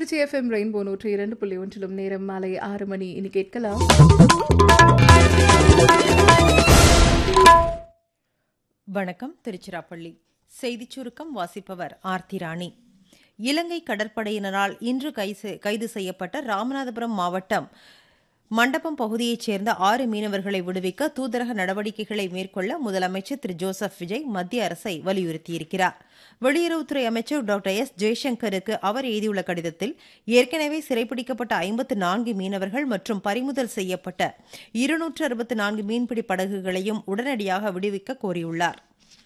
Trichy FM rainbow நூற்றி இரண்டு புள்ளி ஒன்றிலும் நேரம் மாலை ஆறு மணி இனி கேட்கலாம் வணக்கம் திருச்சிராப்பள்ளி செய்திச் சுருக்கம் வாசிப்பவர் ஆர்த்தி ராணி இலங்கை கடற்படையினரால் இன்று கைது கைது செய்யப்பட்ட ராமநாதபுரம் மாவட்டம் மண்டபம் பகுதியைச் சேர்ந்த ஆறு மீனவர்களை விடுவிக்க தூதரக நடவடிக்கைகளை மேற்கொள்ள முதலமைச்சர் திரு ஜோசப் விஜய் மத்திய அரசை வலியுறுத்தியிருக்கிறார் வெளியுறவுத்துறை அமைச்சர் டாக்டர் எஸ் ஜெய்சங்கருக்கு அவர் எழுதியுள்ள கடிதத்தில் ஏற்கனவே சிறைப்பிடிக்கப்பட்ட ஐம்பத்து நான்கு மீனவர்கள் மற்றும் பறிமுதல் செய்யப்பட்ட இருநூற்று அறுபத்து நான்கு மீன்பிடி படகுகளையும் உடனடியாக விடுவிக்க கோரியுள்ளார்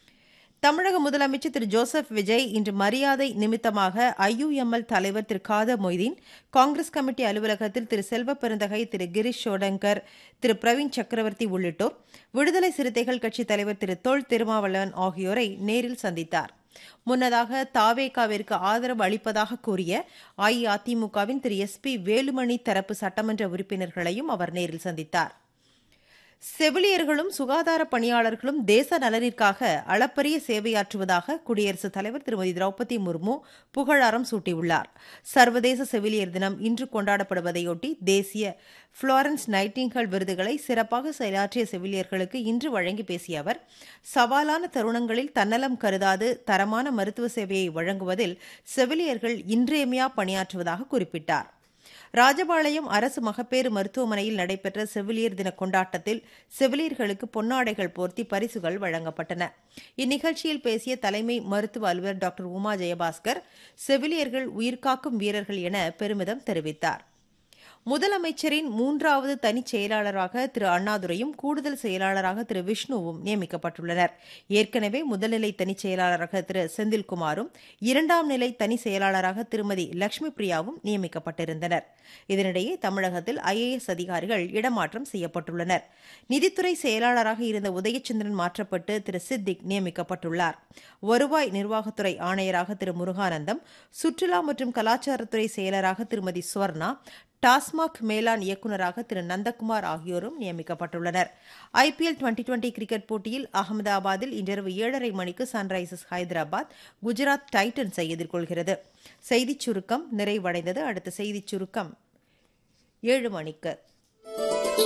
தமிழக முதலமைச்சர் திரு ஜோசப் விஜய் இன்று மரியாதை நிமித்தமாக ஐயுஎம்எல் தலைவர் திரு காதர் மொய்தீன் காங்கிரஸ் கமிட்டி அலுவலகத்தில் திரு செல்வ பெருந்தகை திரு கிரிஷ் ஷோடங்கர் திரு பிரவீன் சக்கரவர்த்தி உள்ளிட்டோர் விடுதலை சிறுத்தைகள் கட்சித் தலைவர் திரு தொல் திருமாவளவன் ஆகியோரை நேரில் சந்தித்தார் முன்னதாக தாவேகாவிற்கு ஆதரவு அளிப்பதாக கூறிய அஇஅதிமுகவின் திரு எஸ் பி வேலுமணி தரப்பு சட்டமன்ற உறுப்பினர்களையும் அவர் நேரில் சந்தித்தார் செவிலியர்களும் சுகாதார பணியாளர்களும் தேச நலனிற்காக அளப்பரிய சேவையாற்றுவதாக குடியரசுத் தலைவர் திருமதி திரௌபதி முர்மு புகழாரம் சூட்டியுள்ளார் சர்வதேச செவிலியர் தினம் இன்று கொண்டாடப்படுவதையொட்டி தேசிய புளோரன்ஸ் நைட்டிங்கல் விருதுகளை சிறப்பாக செயலாற்றிய செவிலியர்களுக்கு இன்று வழங்கி பேசிய அவர் சவாலான தருணங்களில் தன்னலம் கருதாது தரமான மருத்துவ சேவையை வழங்குவதில் செவிலியர்கள் இன்றியமையா பணியாற்றுவதாக குறிப்பிட்டார் ராஜபாளையம் அரசு மகப்பேறு மருத்துவமனையில் நடைபெற்ற செவிலியர் தின கொண்டாட்டத்தில் செவிலியர்களுக்கு பொன்னாடைகள் போர்த்தி பரிசுகள் வழங்கப்பட்டன இந்நிகழ்ச்சியில் பேசிய தலைமை மருத்துவ அலுவலர் டாக்டர் உமா ஜெயபாஸ்கர் செவிலியர்கள் உயிர்காக்கும் வீரர்கள் என பெருமிதம் தெரிவித்தார் முதலமைச்சரின் மூன்றாவது தனிச் செயலாளராக திரு அண்ணாதுரையும் கூடுதல் செயலாளராக திரு விஷ்ணுவும் நியமிக்கப்பட்டுள்ளனர் ஏற்கனவே முதல்நிலை தனிச் செயலாளராக திரு செந்தில்குமாரும் இரண்டாம் நிலை தனி செயலாளராக திருமதி லட்சுமி பிரியாவும் நியமிக்கப்பட்டிருந்தனர் இதனிடையே தமிழகத்தில் ஐஏஎஸ் அதிகாரிகள் இடமாற்றம் செய்யப்பட்டுள்ளனர் நிதித்துறை செயலாளராக இருந்த உதயச்சந்திரன் மாற்றப்பட்டு திரு சித்திக் நியமிக்கப்பட்டுள்ளார் வருவாய் நிர்வாகத்துறை ஆணையராக திரு முருகானந்தம் சுற்றுலா மற்றும் கலாச்சாரத்துறை செயலராக திருமதி சுவர்ணா டாஸ்மாக் மேலாண் இயக்குநராக திரு நந்தகுமார் ஆகியோரும் நியமிக்கப்பட்டுள்ளனர் ஐபிஎல் டுவெண்டி டுவெண்டி கிரிக்கெட் போட்டியில் அகமதாபாத்தில் இன்றிரவு ஏழரை மணிக்கு சன்ரைசர்ஸ் ஹைதராபாத் குஜராத் டைட்டன்ஸை எதிர்கொள்கிறது செய்திச் சுருக்கம் நிறைவடைந்தது அடுத்த செய்திச் சுருக்கம் ஏழு மணிக்கு